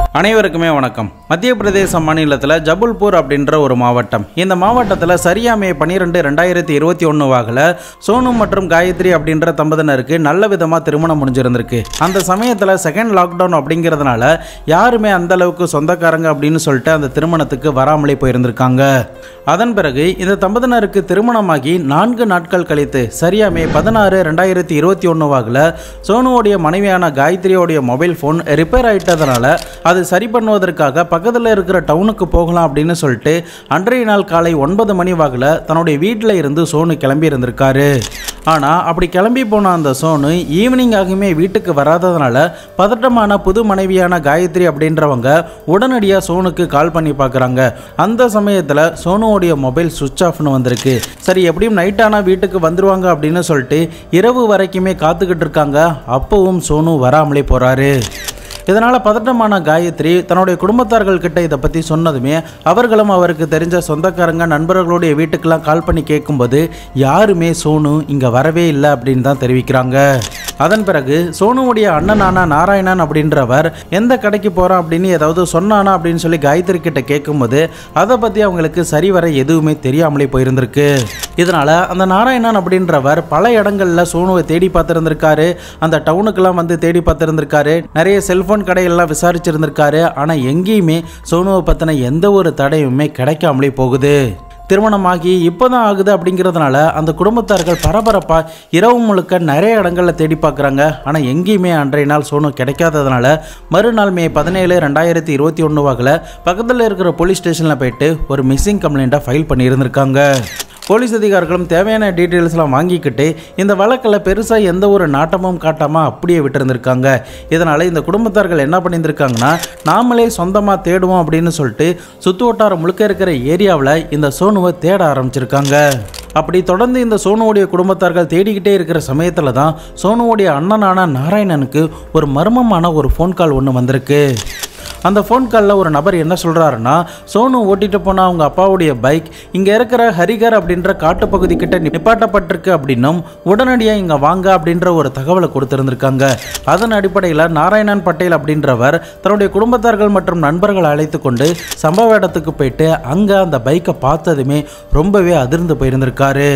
அனைவருக்குமே வணக்கம் மத்திய பிரதேச மாநிலத்தில் ஜபல்பூர் அப்படின்ற ஒரு மாவட்டம் இந்த மாவட்டத்தில் சரியா மே பன்னிரெண்டு ரெண்டாயிரத்தி இருபத்தி ஒன்று வாகில் சோனு மற்றும் காயத்ரி அப்படின்ற தம்பதியினருக்கு நல்ல விதமாக திருமணம் முடிஞ்சிருந்திருக்கு அந்த சமயத்தில் செகண்ட் லாக்டவுன் அப்படிங்கிறதுனால யாருமே அந்த அளவுக்கு சொந்தக்காரங்க அப்படின்னு சொல்லிட்டு அந்த திருமணத்துக்கு வராமலே போயிருந்திருக்காங்க அதன் பிறகு இந்த தம்பதியினருக்கு திருமணமாகி நான்கு நாட்கள் கழித்து சரியா மே பதினாறு ரெண்டாயிரத்தி இருபத்தி ஒன்று வாகில் சோனுவோடைய மனைவியான காயத்ரியோடைய மொபைல் ஃபோன் ரிப்பேர் ஆயிட்டதுனால அது சரி பண்ணுவதற்காக பக்கத்தில் இருக்கிற டவுனுக்கு போகலாம் அப்படின்னு சொல்லிட்டு அன்றைய நாள் காலை ஒன்பது மணி வாக்கில் தன்னுடைய வீட்டில் இருந்து சோனு கிளம்பி இருந்திருக்காரு ஆனால் அப்படி கிளம்பி போன அந்த சோனு ஈவினிங் ஆகுமே வீட்டுக்கு வராததுனால பதட்டமான புது மனைவியான காயத்ரி அப்படின்றவங்க உடனடியாக சோனுக்கு கால் பண்ணி பார்க்குறாங்க அந்த சமயத்தில் சோனுவோடைய மொபைல் சுவிட்ச் ஆஃப்னு வந்திருக்கு சரி எப்படியும் நைட் ஆனால் வீட்டுக்கு வந்துருவாங்க அப்படின்னு சொல்லிட்டு இரவு வரைக்குமே காத்துக்கிட்டு இருக்காங்க அப்பவும் சோனு வராமலே போகிறாரு இதனால் பதட்டமான காயத்ரி தன்னுடைய குடும்பத்தார்கள் கிட்ட இதை பற்றி சொன்னதுமே அவர்களும் அவருக்கு தெரிஞ்ச சொந்தக்காரங்க நண்பர்களுடைய வீட்டுக்கெல்லாம் கால் பண்ணி கேட்கும்போது யாருமே சோனு இங்கே வரவே இல்லை அப்படின்னு தான் தெரிவிக்கிறாங்க அதன் பிறகு சோனுவுடைய அண்ணனான நாராயணன் அப்படின்றவர் எந்த கடைக்கு போகிறான் அப்படின்னு ஏதாவது சொன்னானா அப்படின்னு சொல்லி காயத்ரி கிட்ட கேட்கும்போது அதை பற்றி அவங்களுக்கு சரிவர எதுவுமே தெரியாமலே போயிருந்திருக்கு இதனால் அந்த நாராயணன் அப்படின்றவர் பல இடங்களில் சோனுவை தேடி பார்த்துருந்துருக்காரு அந்த டவுனுக்கெல்லாம் வந்து தேடி பார்த்துருந்துருக்காரு நிறைய செல்ஃபோன் கடையெல்லாம் விசாரிச்சிருந்திருக்காரு ஆனால் எங்கேயுமே சோனுவை பற்றின எந்த ஒரு தடையுமே கிடைக்காமலே போகுது திருமணமாகி இப்போதான் ஆகுது அப்படிங்கிறதுனால அந்த குடும்பத்தார்கள் பரபரப்பாக இரவு முழுக்க நிறைய இடங்களில் தேடி பார்க்குறாங்க ஆனால் எங்கேயுமே அன்றைய நாள் சோனு கிடைக்காததுனால மறுநாள் மே பதினேழு ரெண்டாயிரத்தி இருபத்தி ஒன்று வாக்கில் பக்கத்தில் இருக்கிற போலீஸ் ஸ்டேஷனில் போயிட்டு ஒரு மிஸ்ஸிங் கம்ப்ளைண்ட்டை ஃபைல் பண்ணியிருந்திருக்காங்க போலீஸ் அதிகாரிகளும் தேவையான டீட்டெயில்ஸ்லாம் வாங்கிக்கிட்டு இந்த வழக்கில் பெருசாக எந்த ஒரு நாட்டமும் காட்டாமல் அப்படியே விட்டுருந்துருக்காங்க இதனால் இந்த குடும்பத்தார்கள் என்ன பண்ணியிருந்திருக்காங்கன்னா நாமளே சொந்தமாக தேடுவோம் அப்படின்னு சொல்லிட்டு சுற்று வட்டாரம் முழுக்க இருக்கிற ஏரியாவில் இந்த சோனுவை தேட ஆரம்பிச்சிருக்காங்க அப்படி தொடர்ந்து இந்த சோனுவுடைய குடும்பத்தார்கள் தேடிக்கிட்டே இருக்கிற சமயத்தில் தான் சோனுவுடைய அண்ணனான நாராயணனுக்கு ஒரு மர்மமான ஒரு ஃபோன் கால் ஒன்று வந்திருக்கு அந்த ஃபோன் காலில் ஒரு நபர் என்ன சொல்கிறாருன்னா சோனு ஓட்டிட்டு போன அவங்க அப்பாவுடைய பைக் இங்கே இருக்கிற ஹரிகர் அப்படின்ற காட்டுப்பகுதி கிட்ட நிப்பாட்டப்பட்டிருக்கு அப்படின்னும் உடனடியாக இங்கே வாங்க அப்படின்ற ஒரு தகவலை கொடுத்துருந்துருக்காங்க அதன் அடிப்படையில் நாராயணன் பட்டேல் அப்படின்றவர் தன்னுடைய குடும்பத்தார்கள் மற்றும் நண்பர்களை அழைத்து கொண்டு சம்பவ இடத்துக்கு போயிட்டு அங்கே அந்த பைக்கை பார்த்ததுமே ரொம்பவே அதிர்ந்து போயிருந்திருக்காரு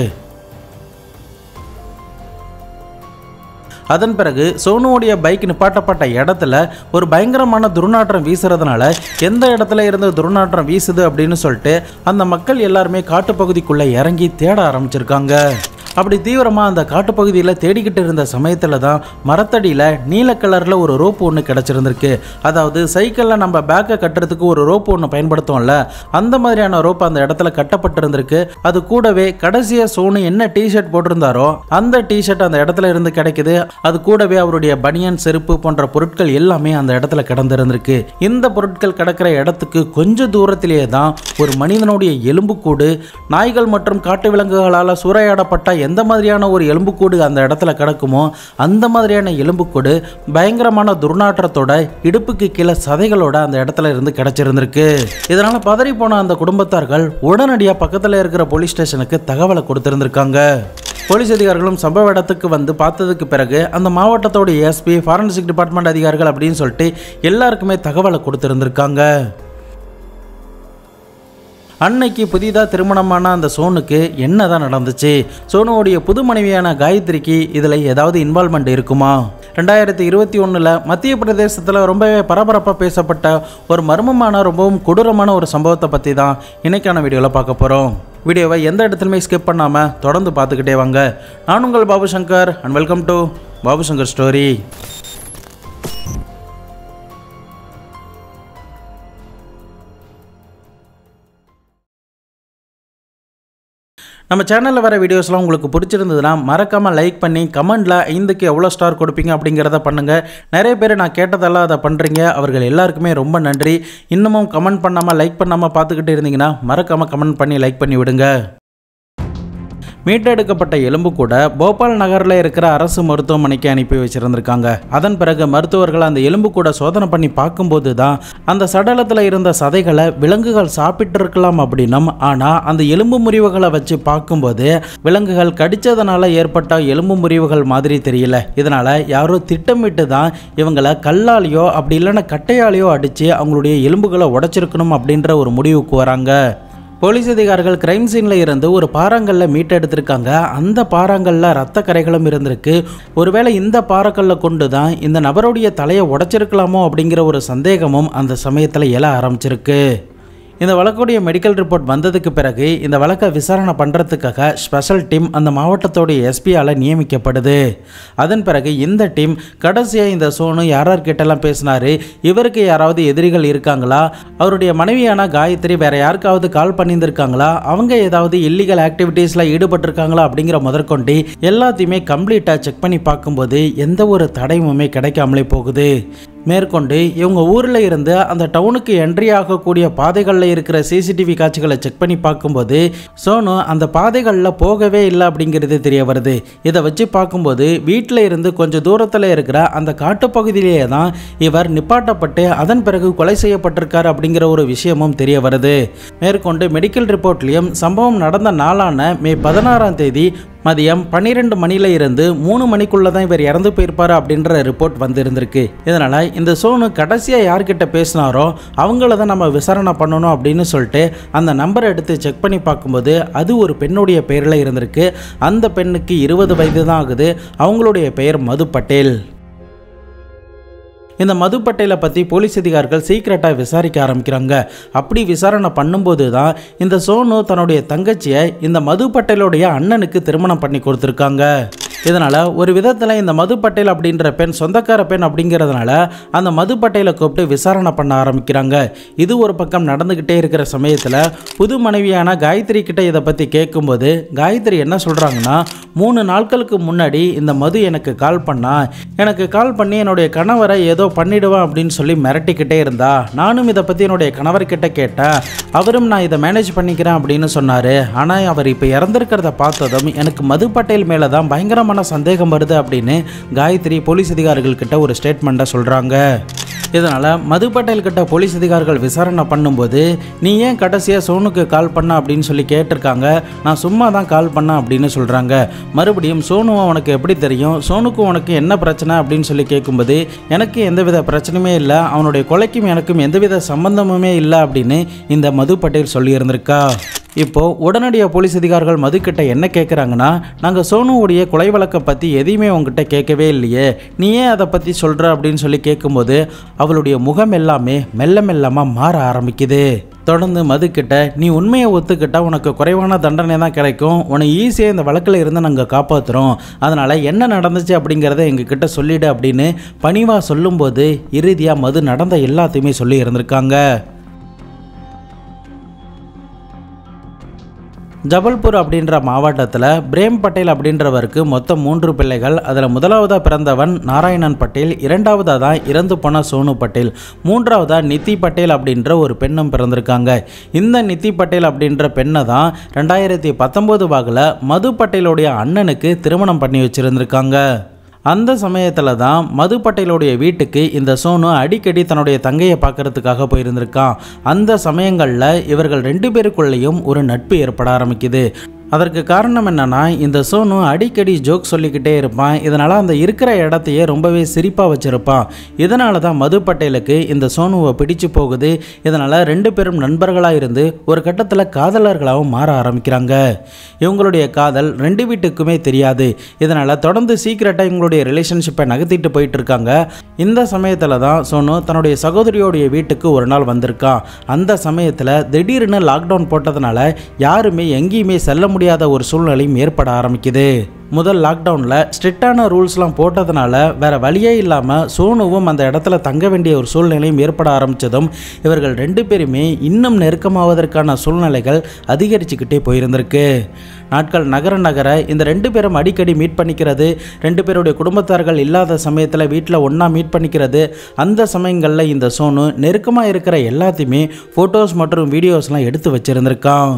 அதன் பிறகு சோனுவுடைய பைக் நிப்பாட்டப்பட்ட இடத்துல ஒரு பயங்கரமான துர்நாற்றம் வீசுறதுனால எந்த இடத்துல இருந்து துர்நாற்றம் வீசுது அப்படின்னு சொல்லிட்டு அந்த மக்கள் எல்லாருமே காட்டுப்பகுதிக்குள்ளே இறங்கி தேட ஆரம்பிச்சிருக்காங்க அப்படி தீவிரமாக அந்த காட்டுப்பகுதியில் தேடிக்கிட்டு இருந்த சமயத்தில் தான் மரத்தடியில் நீல கலரில் ஒரு ரோப்பு ஒன்று கிடச்சிருந்திருக்கு அதாவது சைக்கிளில் நம்ம பேக்கை கட்டுறதுக்கு ஒரு ரோப்பு ஒன்று பயன்படுத்தோம்ல அந்த மாதிரியான ரோப்பு அந்த இடத்துல கட்டப்பட்டிருந்திருக்கு அது கூடவே கடைசியாக சோனு என்ன டிஷர்ட் போட்டிருந்தாரோ அந்த டிஷர்ட் அந்த இடத்துல இருந்து கிடைக்குது அது கூடவே அவருடைய பனியன் செருப்பு போன்ற பொருட்கள் எல்லாமே அந்த இடத்துல கிடந்திருந்திருக்கு இந்த பொருட்கள் கிடக்கிற இடத்துக்கு கொஞ்ச தூரத்திலேயே தான் ஒரு மனிதனுடைய எலும்புக்கூடு நாய்கள் மற்றும் காட்டு விலங்குகளால் சூறையாடப்பட்ட எந்த மாதிரியான ஒரு எலும்புக்கூடு அந்த இடத்துல கிடக்குமோ அந்த மாதிரியான எலும்புக்கூடு பயங்கரமான துர்நாற்றத்தோட இடுப்புக்கு கீழே சதைகளோட அந்த இடத்துல இருந்து கிடைச்சிருந்திருக்கு இதனால பதறி போன அந்த குடும்பத்தார்கள் உடனடியாக பக்கத்தில் இருக்கிற போலீஸ் ஸ்டேஷனுக்கு தகவலை கொடுத்திருந்திருக்காங்க போலீஸ் அதிகாரிகளும் சம்பவ இடத்துக்கு வந்து பார்த்ததுக்கு பிறகு அந்த மாவட்டத்தோட எஸ்பி ஃபாரன்சிக் டிபார்ட்மெண்ட் அதிகாரிகள் அப்படின்னு சொல்லிட்டு எல்லாருக்குமே தகவலை கொடுத்திருந்திருக்காங்க அன்னைக்கு புதிதாக திருமணமான அந்த சோனுக்கு என்ன தான் நடந்துச்சு சோனுவோடைய புது மனைவியான காயத்ரிக்கு இதில் ஏதாவது இன்வால்மெண்ட் இருக்குமா ரெண்டாயிரத்தி இருபத்தி ஒன்றில் மத்திய பிரதேசத்தில் ரொம்பவே பரபரப்பாக பேசப்பட்ட ஒரு மர்மமான ரொம்பவும் கொடூரமான ஒரு சம்பவத்தை பற்றி தான் இன்னைக்கான வீடியோவில் பார்க்க போகிறோம் வீடியோவை எந்த இடத்துலையுமே ஸ்கிப் பண்ணாமல் தொடர்ந்து பார்த்துக்கிட்டே வாங்க நான் உங்கள் Babu Shankar and welcome to Babu Shankar story நம்ம சேனலில் வர வீடியோஸ்லாம் உங்களுக்கு பிடிச்சிருந்ததுன்னா மறக்காமல் லைக் பண்ணி கமெண்டில் ஐந்துக்கு எவ்வளோ ஸ்டார் கொடுப்பீங்க அப்படிங்கிறத பண்ணுங்கள் நிறைய பேர் நான் கேட்டதெல்லாம் அதை பண்ணுறீங்க அவர்கள் எல்லாருக்குமே ரொம்ப நன்றி இன்னமும் கமெண்ட் பண்ணாமல் லைக் பண்ணாமல் பார்த்துக்கிட்டு இருந்தீங்கன்னா மறக்காமல் கமெண்ட் பண்ணி லைக் பண்ணி விடுங்க மீட்டெடுக்கப்பட்ட எலும்பு கூட போபால் நகரில் இருக்கிற அரசு மருத்துவமனைக்கு அனுப்பி வச்சிருந்திருக்காங்க அதன் பிறகு மருத்துவர்கள் அந்த எலும்பு கூட சோதனை பண்ணி பார்க்கும்போது தான் அந்த சடலத்தில் இருந்த சதைகளை விலங்குகள் சாப்பிட்டு இருக்கலாம் அப்படின்னும் ஆனால் அந்த எலும்பு முறிவுகளை வச்சு பார்க்கும்போது விலங்குகள் கடிச்சதனால ஏற்பட்ட எலும்பு முறிவுகள் மாதிரி தெரியல இதனால யாரோ திட்டமிட்டு தான் இவங்களை கல்லாலேயோ அப்படி இல்லைன்னா கட்டையாலேயோ அடித்து அவங்களுடைய எலும்புகளை உடைச்சிருக்கணும் அப்படின்ற ஒரு முடிவுக்கு வராங்க போலீஸ் அதிகாரிகள் கிரைம் சீனில் இருந்து ஒரு பாறாங்கல்ல மீட்டெடுத்திருக்காங்க அந்த பாறாங்கல்ல ரத்த கரைகளும் இருந்திருக்கு ஒருவேளை இந்த பாறாக்கல்ல கொண்டு தான் இந்த நபருடைய தலையை உடைச்சிருக்கலாமோ அப்படிங்கிற ஒரு சந்தேகமும் அந்த சமயத்தில் எழ ஆரம்பிச்சிருக்கு இந்த வழக்குடைய மெடிக்கல் ரிப்போர்ட் வந்ததுக்கு பிறகு இந்த வழக்கை விசாரணை பண்ணுறதுக்காக ஸ்பெஷல் டீம் அந்த மாவட்டத்தோடைய எஸ்பியால் நியமிக்கப்படுது அதன் பிறகு இந்த டீம் கடைசியாக இந்த சோனு யார் யார்கிட்டலாம் பேசினாரு இவருக்கு யாராவது எதிரிகள் இருக்காங்களா அவருடைய மனைவியான காயத்ரி வேற யாருக்காவது கால் பண்ணியிருந்திருக்காங்களா அவங்க ஏதாவது இல்லீகல் ஆக்டிவிட்டீஸில் ஈடுபட்டிருக்காங்களா அப்படிங்கிற முதற்கொண்டு எல்லாத்தையுமே கம்ப்ளீட்டாக செக் பண்ணி பார்க்கும்போது எந்த ஒரு தடையுமே கிடைக்காமலே போகுது மேற்கொண்டு இவங்க ஊரில் இருந்து அந்த டவுனுக்கு என்ட்ரி ஆகக்கூடிய பாதைகளில் இருக்கிற சிசிடிவி காட்சிகளை செக் பண்ணி பார்க்கும்போது சோனு அந்த பாதைகளில் போகவே இல்லை அப்படிங்கிறது தெரிய வருது இதை வச்சு பார்க்கும்போது வீட்டில் இருந்து கொஞ்சம் தூரத்தில் இருக்கிற அந்த காட்டுப்பகுதியிலேயே தான் இவர் நிப்பாட்டப்பட்டு அதன் பிறகு கொலை செய்யப்பட்டிருக்காரு அப்படிங்கிற ஒரு விஷயமும் தெரிய வருது மேற்கொண்டு மெடிக்கல் ரிப்போர்ட்லேயும் சம்பவம் நடந்த நாளான மே பதினாறாம் தேதி மதியம் பன்னிரெண்டு மணில இருந்து மூணு மணிக்குள்ள தான் இவர் இறந்து போயிருப்பாரு அப்படின்ற ரிப்போர்ட் வந்திருந்திருக்கு இதனால இந்த சோனு கடைசியா யார்கிட்ட பேசினாரோ அவங்கள தான் நம்ம விசாரணை பண்ணணும் அப்படின்னு சொல்லிட்டு அந்த நம்பரை எடுத்து செக் பண்ணி பார்க்கும்போது அது ஒரு பெண்ணுடைய பெயரில் இருந்திருக்கு அந்த பெண்ணுக்கு இருபது வயது தான் ஆகுது அவங்களுடைய பெயர் மது பட்டேல் இந்த மது பட்டேலை பற்றி போலீஸ் அதிகாரிகள் சீக்கிரட்டாக விசாரிக்க ஆரம்பிக்கிறாங்க அப்படி விசாரணை பண்ணும்போது தான் இந்த சோனு தன்னுடைய தங்கச்சியை இந்த மது பட்டேலுடைய அண்ணனுக்கு திருமணம் பண்ணி கொடுத்துருக்காங்க இதனால் ஒரு விதத்தில் இந்த மது பட்டேல் அப்படின்ற பெண் சொந்தக்கார பெண் அப்படிங்கிறதுனால அந்த மது பட்டேலை கூப்பிட்டு விசாரணை பண்ண ஆரம்பிக்கிறாங்க இது ஒரு பக்கம் நடந்துக்கிட்டே இருக்கிற சமயத்தில் புது மனைவியான காயத்ரி கிட்ட இதை பற்றி கேட்கும்போது காயத்ரி என்ன சொல்கிறாங்கன்னா மூணு நாட்களுக்கு முன்னாடி இந்த மது எனக்கு கால் பண்ணா எனக்கு கால் பண்ணி என்னுடைய கணவரை ஏதோ பண்ணிடுவேன் அப்படின்னு சொல்லி மிரட்டிக்கிட்டே இருந்தா நானும் இதை பற்றி என்னுடைய கணவர்கிட்ட கேட்டேன் அவரும் நான் இதை மேனேஜ் பண்ணிக்கிறேன் அப்படின்னு சொன்னார் ஆனால் அவர் இப்போ இறந்திருக்கிறத பார்த்ததும் எனக்கு மது பட்டேல் மேலே தான் பயங்கரமான சந்தேகம் வருது அப்படின்னு காயத்ரி போலீஸ் அதிகாரிகள் கிட்ட ஒரு ஸ்டேட்மெண்ட்டை சொல்கிறாங்க இதனால் மது பட்டேல் கிட்ட போலீஸ் அதிகாரிகள் விசாரணை பண்ணும்போது நீ ஏன் கடைசியாக சோனுக்கு கால் பண்ண அப்படின்னு சொல்லி கேட்டிருக்காங்க நான் சும்மா தான் கால் பண்ணேன் அப்படின்னு சொல்கிறாங்க மறுபடியும் சோனுவை உனக்கு எப்படி தெரியும் சோனுக்கு உனக்கு என்ன பிரச்சனை அப்படின்னு சொல்லி கேட்கும்போது எனக்கு எந்தவித பிரச்சனையுமே இல்லை அவனுடைய கொலைக்கும் எனக்கும் எந்தவித சம்பந்தமுமே இல்லை அப்படின்னு இந்த மது பட்டேல் சொல்லியிருந்திருக்கா இப்போ உடனடியாக போலீஸ் அதிகாரிகள் மதுக்கிட்ட என்ன கேட்குறாங்கன்னா நாங்கள் சோனுவுடைய கொலை வழக்கை பற்றி எதையுமே உங்ககிட்ட கேட்கவே இல்லையே நீ ஏன் அதை பற்றி சொல்கிற அப்படின்னு சொல்லி கேட்கும்போது அவளுடைய முகம் எல்லாமே மெல்ல மெல்லமாக மாற ஆரம்பிக்குது தொடர்ந்து மதுக்கிட்ட நீ உண்மையை ஒத்துக்கிட்டா உனக்கு குறைவான தண்டனை தான் கிடைக்கும் உன்னை ஈஸியாக இந்த வழக்கில் இருந்து நாங்கள் காப்பாற்றுறோம் அதனால் என்ன நடந்துச்சு அப்படிங்கிறத எங்ககிட்ட சொல்லிடு அப்படின்னு பணிவாக சொல்லும்போது இறுதியாக மது நடந்த எல்லாத்தையுமே சொல்லி இருந்திருக்காங்க ஜபல்பூர் அப்படின்ற மாவட்டத்தில் பிரேம் பட்டேல் அப்படின்றவருக்கு மொத்தம் மூன்று பிள்ளைகள் அதில் முதலாவதாக பிறந்தவன் நாராயணன் பட்டேல் இரண்டாவதாக தான் இறந்து போன சோனு பட்டேல் மூன்றாவதாக நித்தி பட்டேல் அப்படின்ற ஒரு பெண்ணும் பிறந்திருக்காங்க இந்த நித்தி பட்டேல் அப்படின்ற பெண்ணை தான் ரெண்டாயிரத்தி பத்தொம்போது வாக்கில் மது பட்டேலுடைய அண்ணனுக்கு திருமணம் பண்ணி வச்சுருந்துருக்காங்க அந்த சமயத்தில் தான் மது பட்டேலுடைய வீட்டுக்கு இந்த சோனு அடிக்கடி தன்னுடைய தங்கையை பார்க்கறதுக்காக போயிருந்திருக்கான் அந்த சமயங்களில் இவர்கள் ரெண்டு பேருக்குள்ளேயும் ஒரு நட்பு ஏற்பட ஆரம்பிக்குது அதற்கு காரணம் என்னன்னா இந்த சோனு அடிக்கடி ஜோக் சொல்லிக்கிட்டே இருப்பான் இதனால் அந்த இருக்கிற இடத்தையே ரொம்பவே சிரிப்பாக வச்சுருப்பான் இதனால தான் மது பட்டேலுக்கு இந்த சோனுவை பிடிச்சு போகுது இதனால் ரெண்டு பேரும் நண்பர்களாக இருந்து ஒரு கட்டத்தில் காதலர்களாகவும் மாற ஆரம்பிக்கிறாங்க இவங்களுடைய காதல் ரெண்டு வீட்டுக்குமே தெரியாது இதனால் தொடர்ந்து சீக்கிரட்டாக இவங்களுடைய ரிலேஷன்ஷிப்பை நகர்த்திட்டு போயிட்டு இருக்காங்க இந்த சமயத்தில் தான் சோனு தன்னுடைய சகோதரியோடைய வீட்டுக்கு ஒரு நாள் வந்திருக்கான் அந்த சமயத்தில் திடீர்னு லாக்டவுன் போட்டதுனால யாருமே எங்கேயுமே செல்ல முடியாத ஒரு சூழ்நிலையும் ஏற்பட ஆரம்பிக்குது முதல் லாக்டவுனில் ஸ்ட்ரிக்டான ரூல்ஸ்லாம் போட்டதுனால வேற வழியே இல்லாமல் சோனுவும் அந்த இடத்துல தங்க வேண்டிய ஒரு சூழ்நிலையும் ஏற்பட ஆரம்பித்ததும் இவர்கள் ரெண்டு பேருமே இன்னும் நெருக்கமாவதற்கான சூழ்நிலைகள் அதிகரிச்சுக்கிட்டே போயிருந்திருக்கு நாட்கள் நகர நகர இந்த ரெண்டு பேரும் அடிக்கடி மீட் பண்ணிக்கிறது ரெண்டு பேருடைய குடும்பத்தார்கள் இல்லாத சமயத்தில் வீட்டில் ஒன்றா மீட் பண்ணிக்கிறது அந்த சமயங்களில் இந்த சோனு நெருக்கமாக இருக்கிற எல்லாத்தையுமே ஃபோட்டோஸ் மற்றும் வீடியோஸ்லாம் எடுத்து வச்சிருந்திருக்கான்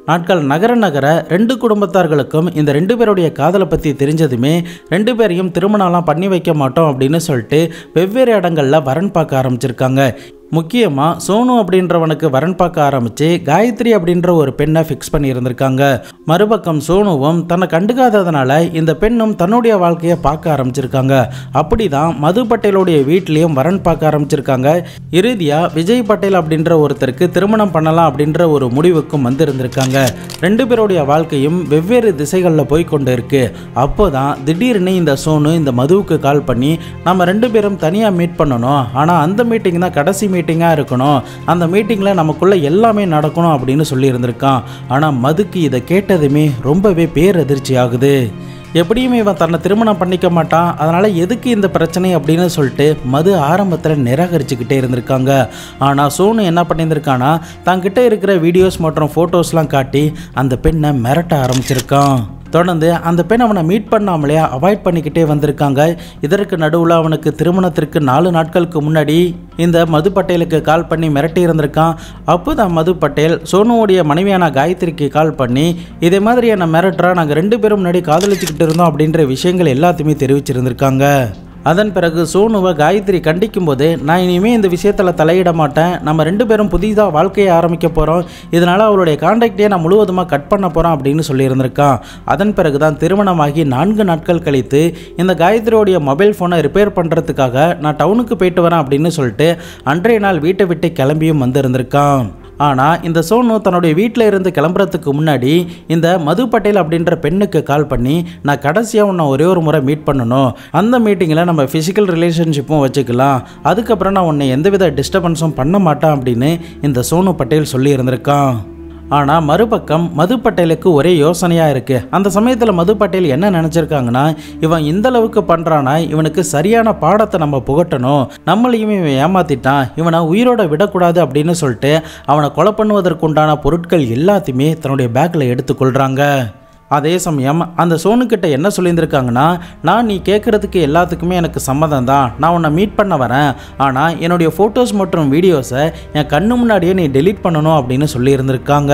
நாட்கள் நகர நகர ரெண்டு குடும்பத்தார்களுக்கும் இந்த ரெண்டு பேருடைய காதலை பற்றி தெரிஞ்சதுமே ரெண்டு பேரையும் திருமணம்லாம் பண்ணி வைக்க மாட்டோம் அப்படின்னு சொல்லிட்டு வெவ்வேறு இடங்களில் வரன் பார்க்க ஆரம்பிச்சிருக்காங்க முக்கியமாக சோனு அப்படின்றவனுக்கு வரன் பார்க்க ஆரம்பித்து காயத்ரி அப்படின்ற ஒரு பெண்ணை ஃபிக்ஸ் பண்ணியிருந்திருக்காங்க மறுபக்கம் சோனுவும் தன்னை கண்டுக்காததுனால இந்த பெண்ணும் தன்னுடைய வாழ்க்கையை பார்க்க ஆரம்பிச்சிருக்காங்க அப்படி தான் மது பட்டேலுடைய வீட்லேயும் வரன் பார்க்க ஆரம்பிச்சிருக்காங்க இறுதியாக விஜய் பட்டேல் அப்படின்ற ஒருத்தருக்கு திருமணம் பண்ணலாம் அப்படின்ற ஒரு முடிவுக்கும் வந்திருந்திருக்காங்க ரெண்டு பேருடைய வாழ்க்கையும் வெவ்வேறு திசைகளில் போய் கொண்டு இருக்கு அப்போ தான் திடீர்னு இந்த சோனு இந்த மதுவுக்கு கால் பண்ணி நம்ம ரெண்டு பேரும் தனியாக மீட் பண்ணணும் ஆனால் அந்த மீட்டிங் தான் கடைசி மீட்டிங்காக இருக்கணும் அந்த மீட்டிங்கில் நமக்குள்ள எல்லாமே நடக்கணும் அப்படின்னு சொல்லியிருந்திருக்கான் ஆனால் மதுக்கு இதை கேட்டதுமே ரொம்பவே பேரதிர்ச்சி ஆகுது எப்படியும் இவன் தன்னை திருமணம் பண்ணிக்க மாட்டான் அதனால் எதுக்கு இந்த பிரச்சனை அப்படின்னு சொல்லிட்டு மது ஆரம்பத்தில் நிராகரிச்சுக்கிட்டே இருந்திருக்காங்க ஆனால் சோனு என்ன பண்ணியிருந்திருக்கானா தங்கிட்ட இருக்கிற வீடியோஸ் மற்றும் ஃபோட்டோஸ்லாம் காட்டி அந்த பெண்ணை மிரட்ட ஆரம்பிச்சிருக்கான் தொடர்ந்து அந்த பெண் அவனை மீட் பண்ணாமலே அவாய்ட் பண்ணிக்கிட்டே வந்திருக்காங்க இதற்கு நடுவில் அவனுக்கு திருமணத்திற்கு நாலு நாட்களுக்கு முன்னாடி இந்த மது பட்டேலுக்கு கால் பண்ணி மிரட்டி இருந்திருக்கான் அப்போ தான் மது பட்டேல் சோனுவுடைய மனைவியான காயத்ரிக்கு கால் பண்ணி இதே மாதிரி என்னை மிரட்டுறா நாங்கள் ரெண்டு பேரும் முன்னாடி காதலிச்சுக்கிட்டு இருந்தோம் அப்படின்ற விஷயங்கள் எல்லாத்தையுமே தெரிவிச்சிருந்திருக்காங்க அதன் பிறகு சோனுவை காயத்ரி கண்டிக்கும் போது நான் இனிமேல் இந்த விஷயத்தில் தலையிட மாட்டேன் நம்ம ரெண்டு பேரும் புதிதாக வாழ்க்கையை ஆரம்பிக்க போகிறோம் இதனால் அவளுடைய கான்டாக்டே நான் முழுவதுமாக கட் பண்ண போகிறோம் அப்படின்னு சொல்லியிருந்திருக்கான் அதன் பிறகு தான் திருமணமாகி நான்கு நாட்கள் கழித்து இந்த காயத்ரியோடைய மொபைல் ஃபோனை ரிப்பேர் பண்ணுறதுக்காக நான் டவுனுக்கு போயிட்டு வரேன் அப்படின்னு சொல்லிட்டு அன்றைய நாள் வீட்டை விட்டு கிளம்பியும் வந்திருந்திருக்கான் ஆனால் இந்த சோனு தன்னுடைய வீட்டில் இருந்து கிளம்புறதுக்கு முன்னாடி இந்த மது பட்டேல் அப்படின்ற பெண்ணுக்கு கால் பண்ணி நான் கடைசியாக உன்னை ஒரே ஒரு முறை மீட் பண்ணணும் அந்த மீட்டிங்கில் நம்ம ஃபிசிக்கல் ரிலேஷன்ஷிப்பும் வச்சுக்கலாம் அதுக்கப்புறம் நான் உன்னை எந்தவித டிஸ்டர்பன்ஸும் பண்ண மாட்டேன் அப்படின்னு இந்த சோனு பட்டேல் சொல்லியிருந்திருக்கான் ஆனால் மறுபக்கம் மது பட்டேலுக்கு ஒரே யோசனையாக இருக்குது அந்த சமயத்தில் மது பட்டேல் என்ன நினச்சிருக்காங்கன்னா இவன் இந்த அளவுக்கு பண்ணுறானா இவனுக்கு சரியான பாடத்தை நம்ம புகட்டணும் நம்மளையும் இவன் ஏமாத்திட்டான் இவனை உயிரோட விடக்கூடாது அப்படின்னு சொல்லிட்டு அவனை கொலை பண்ணுவதற்குண்டான பொருட்கள் எல்லாத்தையுமே தன்னுடைய பேக்கில் எடுத்துக்கொள்கிறாங்க அதே சமயம் அந்த சோனுக்கிட்ட என்ன சொல்லியிருந்திருக்காங்கன்னா நான் நீ கேட்குறதுக்கு எல்லாத்துக்குமே எனக்கு சம்மதம் தான் நான் உன்னை மீட் பண்ண வரேன் ஆனால் என்னுடைய ஃபோட்டோஸ் மற்றும் வீடியோஸை என் கண்ணு முன்னாடியே நீ டெலீட் பண்ணணும் அப்படின்னு சொல்லியிருந்திருக்காங்க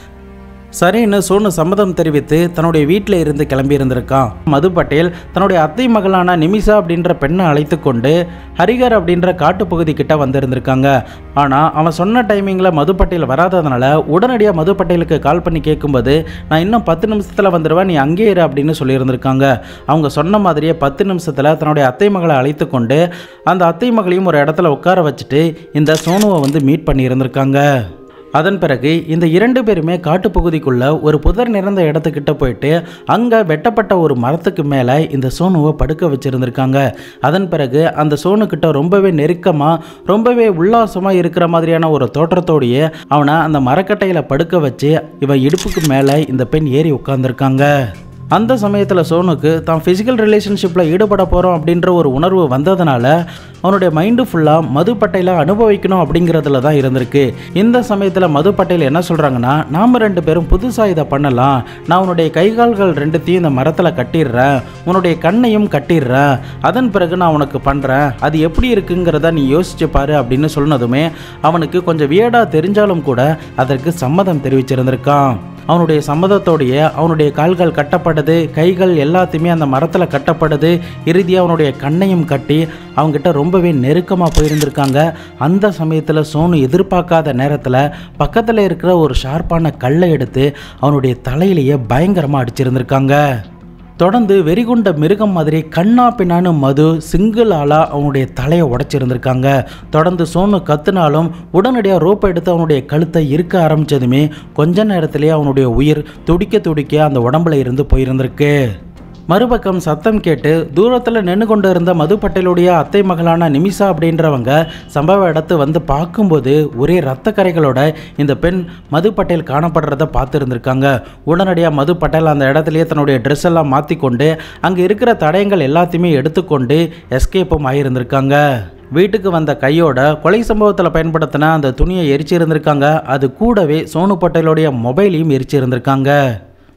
சரின்னு சோனு சம்மதம் தெரிவித்து தன்னுடைய வீட்டில் இருந்து கிளம்பி இருந்திருக்கான் மது பட்டேல் தன்னுடைய அத்தை மகளான நிமிஷா அப்படின்ற பெண்ணை அழைத்து கொண்டு ஹரிகர் அப்படின்ற காட்டுப்பகுதி கிட்ட வந்திருந்திருக்காங்க ஆனால் அவன் சொன்ன டைமிங்கில் மது பட்டேல் வராததுனால உடனடியாக மது பட்டேலுக்கு கால் பண்ணி கேட்கும்போது நான் இன்னும் பத்து நிமிஷத்தில் வந்துடுவேன் நீ அங்கே இரு அப்படின்னு சொல்லியிருந்திருக்காங்க அவங்க சொன்ன மாதிரியே பத்து நிமிஷத்தில் தன்னுடைய அத்தை மகளை அழைத்து கொண்டு அந்த அத்தை மகளையும் ஒரு இடத்துல உட்கார வச்சுட்டு இந்த சோனுவை வந்து மீட் பண்ணியிருந்திருக்காங்க அதன் பிறகு இந்த இரண்டு பேருமே காட்டுப்பகுதிக்குள்ள ஒரு புதர் நிறைந்த இடத்துக்கிட்ட போயிட்டு அங்கே வெட்டப்பட்ட ஒரு மரத்துக்கு மேலே இந்த சோனுவை படுக்க வச்சிருந்திருக்காங்க அதன் பிறகு அந்த சோனுக்கிட்ட ரொம்பவே நெருக்கமாக ரொம்பவே உல்லாசமாக இருக்கிற மாதிரியான ஒரு தோற்றத்தோடையே அவனை அந்த மரக்கட்டையில் படுக்க வச்சு இவன் இடுப்புக்கு மேலே இந்த பெண் ஏறி உட்காந்துருக்காங்க அந்த சமயத்தில் சோனுக்கு தான் ஃபிசிக்கல் ரிலேஷன்ஷிப்பில் ஈடுபட போகிறோம் அப்படின்ற ஒரு உணர்வு வந்ததுனால அவனுடைய மைண்டு ஃபுல்லாக மது பட்டையில் அனுபவிக்கணும் அப்படிங்கிறதுல தான் இருந்திருக்கு இந்த சமயத்தில் மது பட்டேல் என்ன சொல்கிறாங்கன்னா நாம் ரெண்டு பேரும் புதுசாக இதை பண்ணலாம் நான் உன்னுடைய கைகால்கள் ரெண்டுத்தையும் இந்த மரத்தில் கட்டிடுறேன் உன்னுடைய கண்ணையும் கட்டிடுறேன் அதன் பிறகு நான் உனக்கு பண்ணுறேன் அது எப்படி இருக்குங்கிறத நீ யோசிச்சு பாரு அப்படின்னு சொன்னதுமே அவனுக்கு கொஞ்சம் வியடாக தெரிஞ்சாலும் கூட அதற்கு சம்மதம் தெரிவிச்சிருந்திருக்கான் அவனுடைய சம்மதத்தோடைய அவனுடைய கால்கள் கட்டப்படுது கைகள் எல்லாத்தையுமே அந்த மரத்தில் கட்டப்படுது இறுதியாக அவனுடைய கண்ணையும் கட்டி அவங்ககிட்ட ரொம்பவே நெருக்கமாக போயிருந்திருக்காங்க அந்த சமயத்தில் சோனு எதிர்பார்க்காத நேரத்தில் பக்கத்தில் இருக்கிற ஒரு ஷார்ப்பான கல்லை எடுத்து அவனுடைய தலையிலேயே பயங்கரமாக அடிச்சிருந்திருக்காங்க தொடர்ந்து வெறிகுண்ட மிருகம் மாதிரி கண்ணா பின்னான்னு மது சிங்கிள் ஆளாக அவனுடைய தலையை உடைச்சிருந்திருக்காங்க தொடர்ந்து சோனு கத்துனாலும் உடனடியாக ரோப்பை எடுத்து அவனுடைய கழுத்தை இருக்க ஆரம்பிச்சதுமே கொஞ்ச நேரத்திலேயே அவனுடைய உயிர் துடிக்க துடிக்க அந்த உடம்புல இருந்து போயிருந்திருக்கு மறுபக்கம் சத்தம் கேட்டு தூரத்தில் நின்று கொண்டு இருந்த மது பட்டேலுடைய அத்தை மகளான நிமிஷா அப்படின்றவங்க சம்பவ இடத்து வந்து பார்க்கும்போது ஒரே ரத்த கரைகளோட இந்த பெண் மது பட்டேல் காணப்படுறத பார்த்துருந்துருக்காங்க உடனடியாக மது பட்டேல் அந்த இடத்துலயே தன்னுடைய ட்ரெஸ் எல்லாம் மாற்றி கொண்டு அங்கே இருக்கிற தடயங்கள் எல்லாத்தையுமே எடுத்துக்கொண்டு எஸ்கேப்பும் ஆகியிருந்திருக்காங்க வீட்டுக்கு வந்த கையோட கொலை சம்பவத்தில் பயன்படுத்தின அந்த துணியை எரிச்சு இருந்திருக்காங்க அது கூடவே சோனு பட்டேலுடைய மொபைலையும் எரிச்சு இருந்திருக்காங்க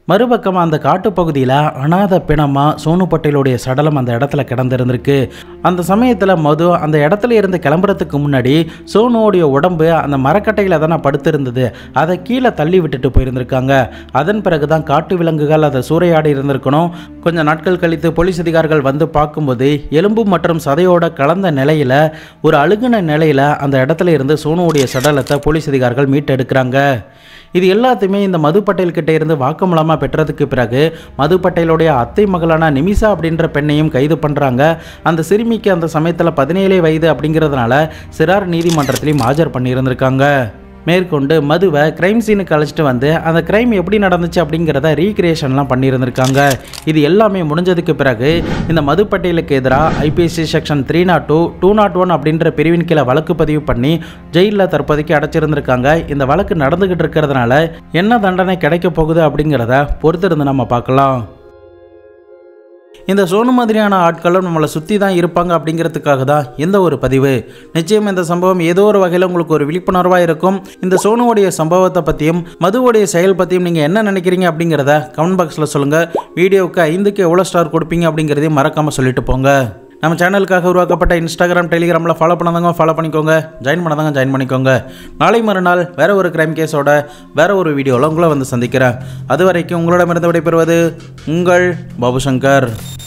மறுபக்கம் அந்த காட்டுப்பகுதியில் அனாத பிணமாக சோனு பட்டேலுடைய சடலம் அந்த இடத்துல கிடந்திருந்திருக்கு அந்த சமயத்தில் மது அந்த இடத்துல இருந்து கிளம்புறதுக்கு முன்னாடி சோனுவோடைய உடம்பு அந்த மரக்கட்டையில் தானே படுத்திருந்தது அதை கீழே தள்ளி விட்டுட்டு போயிருந்திருக்காங்க அதன் பிறகு தான் காட்டு விலங்குகள் அதை சூறையாடி இருந்திருக்கணும் கொஞ்சம் நாட்கள் கழித்து போலீஸ் அதிகாரிகள் வந்து பார்க்கும்போது எலும்பு மற்றும் சதையோட கலந்த நிலையில் ஒரு அழுகுன நிலையில் அந்த இடத்துல இருந்து சோனுவுடைய சடலத்தை போலீஸ் அதிகாரிகள் மீட்டெடுக்கிறாங்க இது எல்லாத்தையுமே இந்த மது பட்டேல் கிட்ட இருந்து வாக்குமூலமாக பெற்றதுக்கு பிறகு மது பட்டேலுடைய அத்தை மகளான நிமிஷா அப்படின்ற பெண்ணையும் கைது பண்ணுறாங்க அந்த சிறுமிக்கு அந்த சமயத்தில் பதினேழு வயது அப்படிங்கிறதுனால சிறார் நீதிமன்றத்திலையும் ஆஜர் பண்ணியிருந்திருக்காங்க மேற்கொண்டு மதுவை கிரைம் சீனுக்கு அழைச்சிட்டு வந்து அந்த கிரைம் எப்படி நடந்துச்சு அப்படிங்கிறத ரீக்ரியேஷன்லாம் பண்ணியிருந்திருக்காங்க இது எல்லாமே முடிஞ்சதுக்கு பிறகு இந்த மது பட்டியலுக்கு எதிராக IPC section three nought two two nought one அப்படின்ற பிரிவின் கீழே வழக்கு பதிவு பண்ணி ஜெயிலில் தற்போதைக்கு அடைச்சிருந்திருக்காங்க இந்த வழக்கு நடந்துகிட்டு இருக்கிறதுனால என்ன தண்டனை கிடைக்க போகுது அப்படிங்கிறத பொறுத்திருந்து நம்ம பார்க்கலாம் இந்த சோனு மாதிரியான ஆட்களும் நம்மளை சுற்றி தான் இருப்பாங்க அப்படிங்கிறதுக்காக தான் இந்த ஒரு பதிவு நிச்சயம் இந்த சம்பவம் ஏதோ ஒரு வகையில் உங்களுக்கு ஒரு விழிப்புணர்வாக இருக்கும் இந்த சோனுவோடைய சம்பவத்தை பற்றியும் மதுவோடைய செயல் பற்றியும் நீங்கள் என்ன நினைக்கிறீங்க அப்படிங்கிறத கமெண்ட் பாக்ஸில் சொல்லுங்கள் வீடியோவுக்கு ஐந்துக்கு எவ்வளோ ஸ்டார் கொடுப்பீங்க அப்படிங்கிறதையும் மறக்காமல் சொல்லிட்டு போங்க நம்ம சேனலுக்காக உருவாக்கப்பட்ட இன்ஸ்டாகிராம் டெலிகிராமில் ஃபாலோ பண்ணாதவங்க ஃபாலோ பண்ணிக்கோங்க ஜாயின் பண்ணாதவங்க ஜாயின் பண்ணிக்கோங்க நாளை மறுநாள் வேற ஒரு கிரைம் கேஸோட வேற ஒரு வீடியோவில் உங்களை வந்து சந்திக்கிறேன் அது வரைக்கும் உங்களிடமிருந்து விடைபெறுவது உங்கள் பாபுசங்கர்